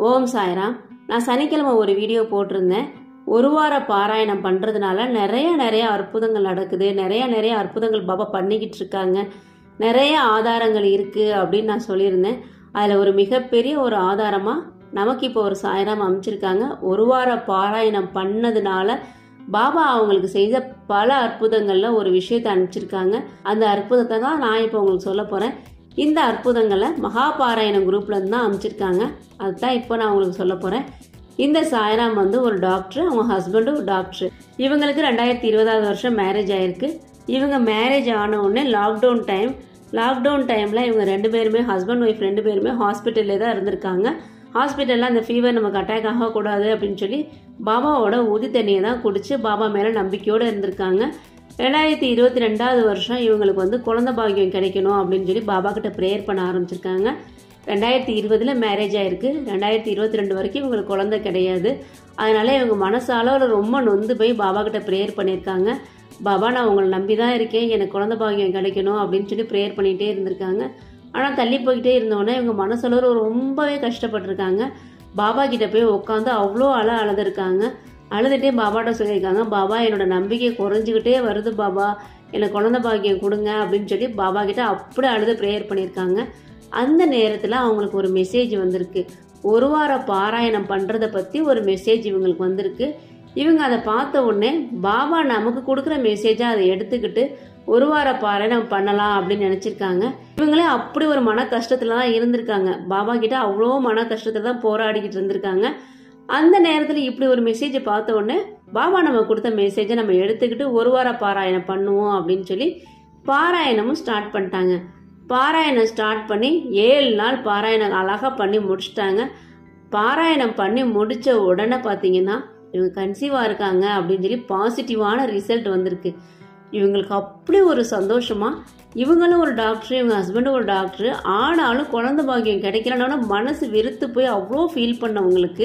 ஓம் சாய்ராம் நான் சனிக்கிழமை ஒரு வீடியோ போட்டிருந்தேன் ஒரு வார பாராயணம் பண்ணுறதுனால நிறைய நிறைய அற்புதங்கள் நடக்குது நிறைய நிறைய அற்புதங்கள் பாபா பண்ணிக்கிட்டு இருக்காங்க நிறைய ஆதாரங்கள் இருக்குது அப்படின்னு நான் சொல்லியிருந்தேன் அதில் ஒரு மிகப்பெரிய ஒரு ஆதாரமாக நமக்கு இப்போ ஒரு சாய்ராம் அமைச்சிருக்காங்க ஒரு வார பாராயணம் பண்ணதுனால பாபா அவங்களுக்கு செய்த பல அற்புதங்களில் ஒரு விஷயத்தை அனுப்பிச்சிருக்காங்க அந்த அற்புதத்தை தான் நான் இப்போ உங்களுக்கு சொல்ல போகிறேன் இந்த அற்புதங்களை மகாபாராயணம் குரூப்ல இருந்து தான் அமைச்சிருக்காங்க அதுதான் இப்போ நான் உங்களுக்கு சொல்ல போகிறேன் இந்த சாய்ராம் வந்து ஒரு டாக்டர் அவங்க ஹஸ்பண்டும் ஒரு டாக்டர் இவங்களுக்கு ரெண்டாயிரத்தி இருபதாவது வருஷம் மேரேஜ் ஆயிருக்கு இவங்க மேரேஜ் ஆன உடனே லாக்டவுன் டைம் லாக்டவுன் டைமில் இவங்க ரெண்டு பேருமே ஹஸ்பண்ட் ஒய்ஃப் ரெண்டு பேருமே ஹாஸ்பிட்டல்லே தான் இருந்திருக்காங்க ஹாஸ்பிட்டலில் அந்த ஃபீவர் நமக்கு அட்டாக் ஆகக்கூடாது அப்படின்னு சொல்லி பாபாவோட உதி தண்ணியை தான் குடிச்சு பாபா மேலே நம்பிக்கையோடு இருந்திருக்காங்க ரெண்டாயிரத்தி இருபத்தி ரெண்டாவது வருஷம் இவங்களுக்கு வந்து குழந்தை பாக்கியம் கிடைக்கணும் அப்படின்னு சொல்லி பாபா கிட்ட ப்ரேயர் பண்ண ஆரம்பிச்சிருக்காங்க ரெண்டாயிரத்தி இருபதுல மேரேஜ் ஆயிருக்கு ரெண்டாயிரத்தி இருபத்தி ரெண்டு வரைக்கும் இவங்களுக்கு குழந்தை கிடையாது அதனால இவங்க மனசால ரொம்ப நொந்து போய் பாபா கிட்ட ப்ரேயர் பண்ணியிருக்காங்க பாபா நான் உங்களை நம்பி தான் இருக்கேன் எனக்கு குழந்தை பாக்கியம் கிடைக்கணும் அப்படின்னு சொல்லி ப்ரேயர் பண்ணிகிட்டே இருந்திருக்காங்க ஆனால் தள்ளி போய்கிட்டே இருந்தோடனே இவங்க மனசளவு ரொம்பவே கஷ்டப்பட்டிருக்காங்க பாபா கிட்ட போய் உட்காந்து அவ்வளோ அழ அழுதுருக்காங்க அழுதுகிட்டே பாபாட்ட சொல்லியிருக்காங்க பாபா என்னோட நம்பிக்கை குறைஞ்சிக்கிட்டே வருது பாபா எனக்கு குழந்தை பாக்கியம் கொடுங்க அப்படின்னு சொல்லி பாபா கிட்ட அப்படி அழுது ப்ரேயர் பண்ணியிருக்காங்க அந்த நேரத்தில் அவங்களுக்கு ஒரு மெசேஜ் வந்திருக்கு ஒரு வார பாராயணம் பண்ணுறதை பற்றி ஒரு மெசேஜ் இவங்களுக்கு வந்திருக்கு இவங்க அதை பார்த்த உடனே பாபா நமக்கு கொடுக்குற மெசேஜை அதை எடுத்துக்கிட்டு ஒரு வார பாராயணம் பண்ணலாம் அப்படின்னு நினச்சிருக்காங்க இவங்களே அப்படி ஒரு மன கஷ்டத்தில் தான் இருந்திருக்காங்க பாபா கிட்ட அவ்வளோ மன கஷ்டத்தில் தான் போராடிக்கிட்டு இருந்திருக்காங்க அந்த நேரத்தில் இப்படி ஒரு மெசேஜை பார்த்த உடனே பாபா நம்ம கொடுத்த மெசேஜை நம்ம எடுத்துக்கிட்டு ஒரு வார பாராயணம் பண்ணுவோம் அப்படின்னு சொல்லி பாராயணமும் ஸ்டார்ட் பண்ணிட்டாங்க பாராயணம் ஸ்டார்ட் பண்ணி ஏழு நாள் பாராயணம் அழகாக பண்ணி முடிச்சிட்டாங்க பாராயணம் பண்ணி முடித்த உடனே பார்த்தீங்கன்னா இவங்க கன்சீவாக இருக்காங்க அப்படின்னு சொல்லி பாசிட்டிவான ரிசல்ட் வந்திருக்கு இவங்களுக்கு அப்படி ஒரு சந்தோஷமா இவங்களும் ஒரு டாக்டர் இவங்க ஹஸ்பண்டும் ஒரு டாக்டர் ஆனாலும் குழந்தை பாக்கியம் கிடைக்கலனால மனசு வெறுத்து போய் அவ்வளோ ஃபீல் பண்ணவங்களுக்கு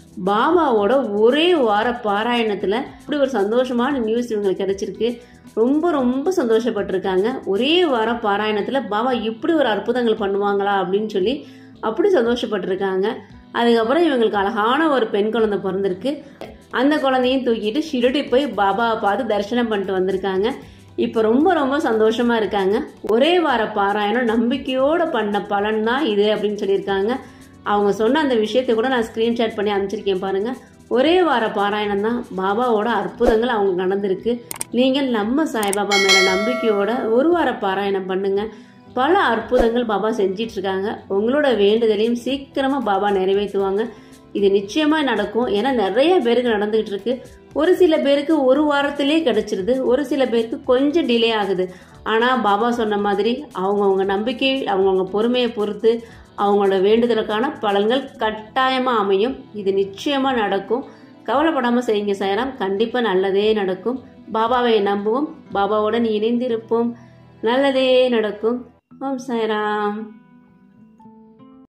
பாபாவோட ஒரே வார பாராயணத்தில் இப்படி ஒரு சந்தோஷமான நியூஸ் இவங்களுக்கு கிடைச்சிருக்கு ரொம்ப ரொம்ப சந்தோஷப்பட்டிருக்காங்க ஒரே வாரம் பாராயணத்தில் பாபா இப்படி ஒரு அற்புதங்கள் பண்ணுவாங்களா அப்படின்னு சொல்லி அப்படி சந்தோஷப்பட்டிருக்காங்க அதுக்கப்புறம் இவங்களுக்கு அழகான ஒரு பெண் குழந்தை பிறந்திருக்கு அந்த குழந்தையும் தூக்கிட்டு ஷிரடி போய் பாபாவை பார்த்து தரிசனம் பண்ணிட்டு வந்திருக்காங்க இப்போ ரொம்ப ரொம்ப சந்தோஷமா இருக்காங்க ஒரே வார பாராயணம் நம்பிக்கையோட பண்ண பலன் தான் இது அப்படின்னு சொல்லியிருக்காங்க அவங்க சொன்ன அந்த விஷயத்தை கூட நான் ஸ்க்ரீன்ஷாட் பண்ணி அனுப்பிச்சிருக்கேன் பாருங்க ஒரே வார பாராயணம் தான் பாபாவோட அற்புதங்கள் அவங்க நடந்திருக்கு நீங்கள் நம்ம சாய்பாபா மேல நம்பிக்கையோட ஒரு வார பாராயணம் பண்ணுங்க பல அற்புதங்கள் பாபா செஞ்சிட்டு இருக்காங்க உங்களோட வேண்டுதலையும் சீக்கிரமா பாபா நிறைவேற்றுவாங்க இது நிச்சயமா நடக்கும் ஏன்னா நிறைய பேருக்கு நடந்துகிட்டு இருக்கு ஒரு சில பேருக்கு ஒரு வாரத்திலே கிடைச்சிருது ஒரு சில பேருக்கு கொஞ்சம் டிலே ஆகுது ஆனா பாபா சொன்ன மாதிரி அவங்கவுங்க நம்பிக்கை அவங்கவுங்க பொறுமையை பொறுத்து அவங்களோட வேண்டுதலுக்கான பலன்கள் கட்டாயமா அமையும் இது நிச்சயமா நடக்கும் கவலைப்படாம செய்யுங்க சாயராம் கண்டிப்பா நல்லதே நடக்கும் பாபாவை நம்புவோம் பாபாவுடன் இணைந்திருப்போம் நல்லதே நடக்கும் ஓம் சாய்ராம்